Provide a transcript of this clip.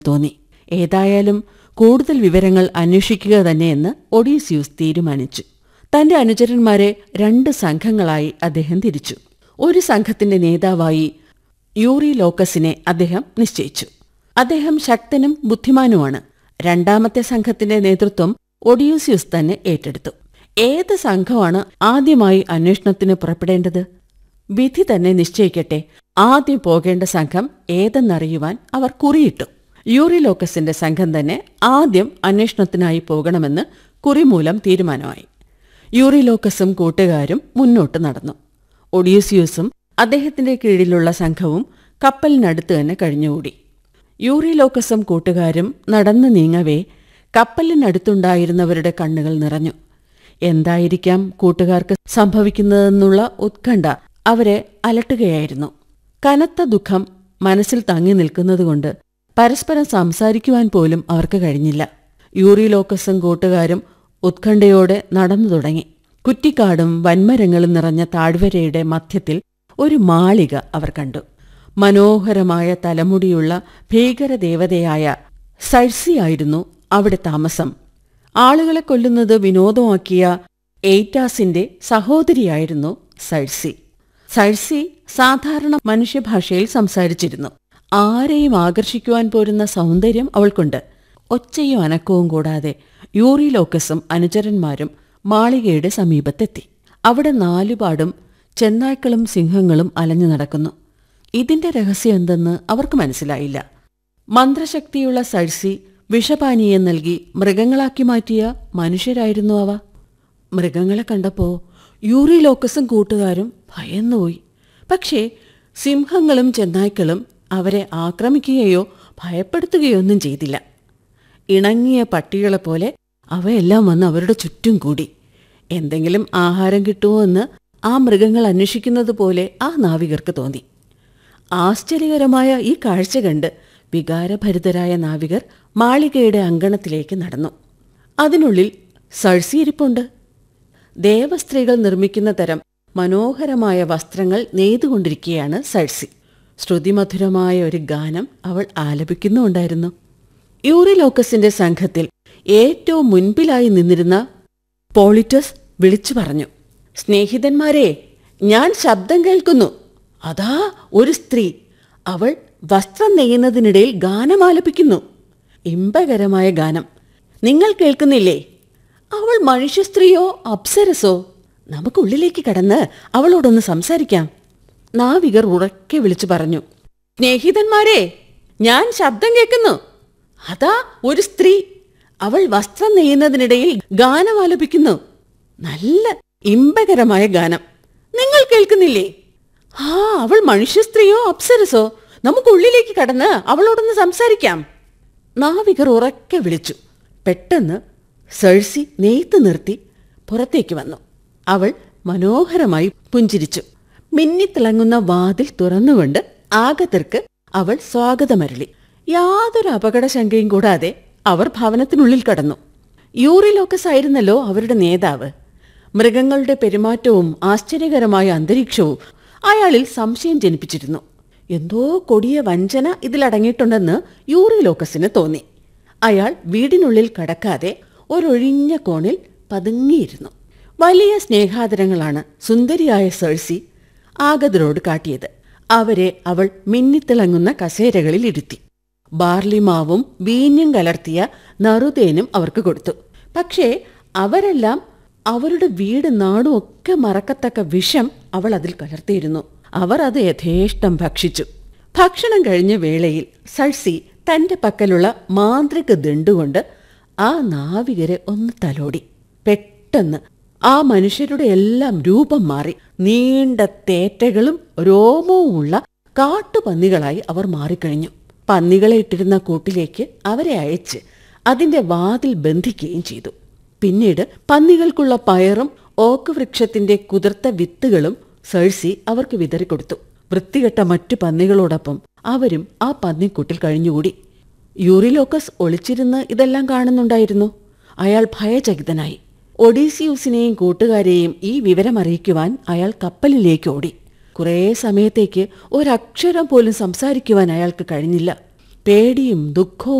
തോന്നി ഏതായാലും കൂടുതൽ വിവരങ്ങൾ അന്വേഷിക്കുക തന്നെയെന്ന് ഒഡീസിയൂസ് തീരുമാനിച്ചു തന്റെ അനുചരന്മാരെ രണ്ട് സംഘങ്ങളായി അദ്ദേഹം തിരിച്ചു ഒരു സംഘത്തിന്റെ നേതാവായി യൂറി ലോക്കസിനെ അദ്ദേഹം നിശ്ചയിച്ചു അദ്ദേഹം ശക്തനും ബുദ്ധിമാനുമാണ് രണ്ടാമത്തെ സംഘത്തിന്റെ നേതൃത്വം ഒഡിയൂസിയസ് തന്നെ ഏറ്റെടുത്തു ഏത് സംഘമാണ് ആദ്യമായി അന്വേഷണത്തിന് പുറപ്പെടേണ്ടത് വിധി തന്നെ നിശ്ചയിക്കട്ടെ ആദ്യം പോകേണ്ട സംഘം ഏതെന്നറിയുവാൻ അവർ കുറിയിട്ടു യൂറിലോക്കസിന്റെ സംഘം തന്നെ ആദ്യം അന്വേഷണത്തിനായി പോകണമെന്ന് കുറിമൂലം തീരുമാനമായി യൂറിലോക്കസും കൂട്ടുകാരും മുന്നോട്ട് നടന്നു ഒഡീസിയൂസും അദ്ദേഹത്തിന്റെ കീഴിലുള്ള സംഘവും കപ്പലിനടുത്ത് തന്നെ കഴിഞ്ഞുകൂടി യൂറിലോക്കസും കൂട്ടുകാരും നടന്നു നീങ്ങവേ കപ്പലിനടുത്തുണ്ടായിരുന്നവരുടെ കണ്ണുകൾ നിറഞ്ഞു എന്തായിരിക്കാം കൂട്ടുകാർക്ക് സംഭവിക്കുന്നതെന്നുള്ള ഉത്കണ്ഠ അവരെ അലട്ടുകയായിരുന്നു കനത്ത ദുഃഖം മനസ്സിൽ തങ്ങി നിൽക്കുന്നതുകൊണ്ട് പരസ്പരം സംസാരിക്കുവാൻ പോലും അവർക്ക് കഴിഞ്ഞില്ല യൂറിലോക്കസും കൂട്ടുകാരും ഉത്കണ്ഠയോടെ നടന്നു തുടങ്ങി കുറ്റിക്കാടും വൻമരങ്ങളും നിറഞ്ഞ താഴ്വരയുടെ മധ്യത്തിൽ ഒരു മാളിക അവർ കണ്ടു മനോഹരമായ തലമുടിയുള്ള ഭീകരദേവതയായ സഴ്സിയായിരുന്നു അവിടെ താമസം ആളുകളെ കൊല്ലുന്നത് വിനോദമാക്കിയ എയ്റ്റാസിന്റെ സഹോദരിയായിരുന്നു സഴ്സി സഴ്സി സാധാരണ മനുഷ്യഭാഷയിൽ സംസാരിച്ചിരുന്നു ആരെയും ആകർഷിക്കുവാൻ പോരുന്ന സൗന്ദര്യം അവൾക്കുണ്ട് ഒച്ചയും അനക്കവും കൂടാതെ യൂറിലോക്കസും അനുചരന്മാരും മാളികയുടെ സമീപത്തെത്തി അവിടെ നാലുപാടും ചെന്നായ്ക്കളും സിംഹങ്ങളും അലഞ്ഞു നടക്കുന്നു ഇതിന്റെ രഹസ്യം എന്തെന്ന് അവർക്ക് മനസ്സിലായില്ല മന്ത്രശക്തിയുള്ള സഴ്സി വിഷപാനീയം നൽകി മൃഗങ്ങളാക്കി മാറ്റിയ മനുഷ്യരായിരുന്നു അവ മൃഗങ്ങളെ കണ്ടപ്പോ യൂറിലോക്കസും കൂട്ടുകാരും ഭയന്നുപോയി പക്ഷേ സിംഹങ്ങളും ചെന്നായ്ക്കളും അവരെ ആക്രമിക്കുകയോ ഭയപ്പെടുത്തുകയോ ഒന്നും ചെയ്തില്ല ഇണങ്ങിയ പട്ടികളെപ്പോലെ അവയെല്ലാം വന്ന് അവരുടെ ചുറ്റും കൂടി എന്തെങ്കിലും ആഹാരം കിട്ടുമോ എന്ന് ആ മൃഗങ്ങൾ അന്വേഷിക്കുന്നത് പോലെ ആ നാവികർക്ക് തോന്നി ആശ്ചര്യകരമായ ഈ കാഴ്ച കണ്ട് വികാരഭരിതരായ നാവികർ മാളികയുടെ അങ്കണത്തിലേക്ക് നടന്നു അതിനുള്ളിൽ സഴ്സിയിരിപ്പുണ്ട് ദേവസ്ത്രീകൾ നിർമ്മിക്കുന്ന തരം മനോഹരമായ വസ്ത്രങ്ങൾ നെയ്തുകൊണ്ടിരിക്കുകയാണ് സഴ്സി ശ്രുതിമധുരമായ ഒരു ഗാനം അവൾ ആലപിക്കുന്നുണ്ടായിരുന്നു യൂറിലോക്കസിന്റെ സംഘത്തിൽ ഏറ്റവും മുൻപിലായി നിന്നിരുന്ന പോളിറ്റസ് വിളിച്ചു പറഞ്ഞു സ്നേഹിതന്മാരെ ഞാൻ ശബ്ദം കേൾക്കുന്നു അതാ ഒരു സ്ത്രീ അവൾ വസ്ത്രം നെയ്യുന്നതിനിടയിൽ ഗാനം ആലപിക്കുന്നു ഇമ്പകരമായ ഗാനം നിങ്ങൾ കേൾക്കുന്നില്ലേ അവൾ മനുഷ്യ സ്ത്രീയോ അപ്സരസോ നമുക്കുള്ളിലേക്ക് കടന്ന് അവളോടൊന്ന് സംസാരിക്കാം നാവികർ ഉറക്കെ വിളിച്ചു പറഞ്ഞു സ്നേഹിതന്മാരെ ഞാൻ ശബ്ദം കേൾക്കുന്നു അതാ ഒരു സ്ത്രീ അവൾ വസ്ത്രം നെയ്യുന്നതിനിടയിൽ ഗാനം ആലപിക്കുന്നു നല്ല ഇമ്പകരമായ ഗാനം നിങ്ങൾ കേൾക്കുന്നില്ലേ ആ അവൾ മനുഷ്യ സ്ത്രീയോ അപ്സരസോ നമുക്കുള്ളിലേക്ക് കടന്ന് അവളോടൊന്ന് സംസാരിക്കാം നാവികർ ഉറക്കെ വിളിച്ചു പെട്ടെന്ന് സഴ്സി നെയ്ത്ത് നിർത്തി പുറത്തേക്ക് വന്നു അവൾ മനോഹരമായി പുഞ്ചിരിച്ചു മിന്നിത്തിളങ്ങുന്ന വാതിൽ തുറന്നുകൊണ്ട് ആഗതർക്ക് അവൾ സ്വാഗതമരളി യാതൊരു അപകടശങ്കയും കൂടാതെ അവർ ഭവനത്തിനുള്ളിൽ കടന്നു യൂറിലോക്കസ് ആയിരുന്നല്ലോ അവരുടെ നേതാവ് മൃഗങ്ങളുടെ പെരുമാറ്റവും ആശ്ചര്യകരമായ അന്തരീക്ഷവും അയാളിൽ സംശയം ജനിപ്പിച്ചിരുന്നു എന്തോ കൊടിയ വഞ്ചന ഇതിലടങ്ങിയിട്ടുണ്ടെന്ന് യൂറിലോക്കസിന് തോന്നി അയാൾ വീടിനുള്ളിൽ കടക്കാതെ ഒരൊഴിഞ്ഞ കോണിൽ പതുങ്ങിയിരുന്നു വലിയ സ്നേഹാദരങ്ങളാണ് സുന്ദരിയായ സേഴ്സി ആഗതരോട് കാട്ടിയത് അവരെ അവൾ മിന്നിത്തിളങ്ങുന്ന കസേരകളിൽ ഇരുത്തി ബാർലിമാവും വീഞ്ഞും കലർത്തിയ നറുതേനും അവർക്ക് കൊടുത്തു പക്ഷേ അവരെല്ലാം അവരുടെ വീട് നാടും ഒക്കെ മറക്കത്തക്ക വിഷം അവൾ അതിൽ കലർത്തിയിരുന്നു അവർ അത് യഥേഷ്ടം ഭക്ഷിച്ചു ഭക്ഷണം കഴിഞ്ഞ വേളയിൽ സഴ്സി തന്റെ പക്കലുള്ള മാന്ത്രിക ദണ്ടുകൊണ്ട് ആ നാവികരെ ഒന്ന് തലോടി പെട്ടെന്ന് ആ മനുഷ്യരുടെ എല്ലാം രൂപം മാറി നീണ്ട തേറ്റകളും രോമവുമുള്ള കാട്ടുപന്നികളായി അവർ മാറിക്കഴിഞ്ഞു പന്നികളെ ഇട്ടിരുന്ന കൂട്ടിലേക്ക് അവരെ അയച്ച് അതിന്റെ വാതിൽ ബന്ധിക്കുകയും ചെയ്തു പിന്നീട് പന്നികൾക്കുള്ള പയറും ഓക്ക് വൃക്ഷത്തിന്റെ കുതിർത്ത വിത്തുകളും സേഴ്സി അവർക്ക് വിതറിക്കൊടുത്തു വൃത്തികെട്ട മറ്റു പന്നികളോടൊപ്പം അവരും ആ പന്നിക്കൂട്ടിൽ കഴിഞ്ഞുകൂടി യൂറിലോക്കസ് ഒളിച്ചിരുന്ന് ഇതെല്ലാം കാണുന്നുണ്ടായിരുന്നു അയാൾ ഭയചകിതനായി ഒഡീസിയൂസിനെയും കൂട്ടുകാരെയും ഈ വിവരം അറിയിക്കുവാൻ അയാൾ കപ്പലിലേക്ക് ഓടി കുറേ സമയത്തേക്ക് ഒരക്ഷരം പോലും സംസാരിക്കുവാൻ അയാൾക്ക് കഴിഞ്ഞില്ല പേടിയും ദുഃഖവും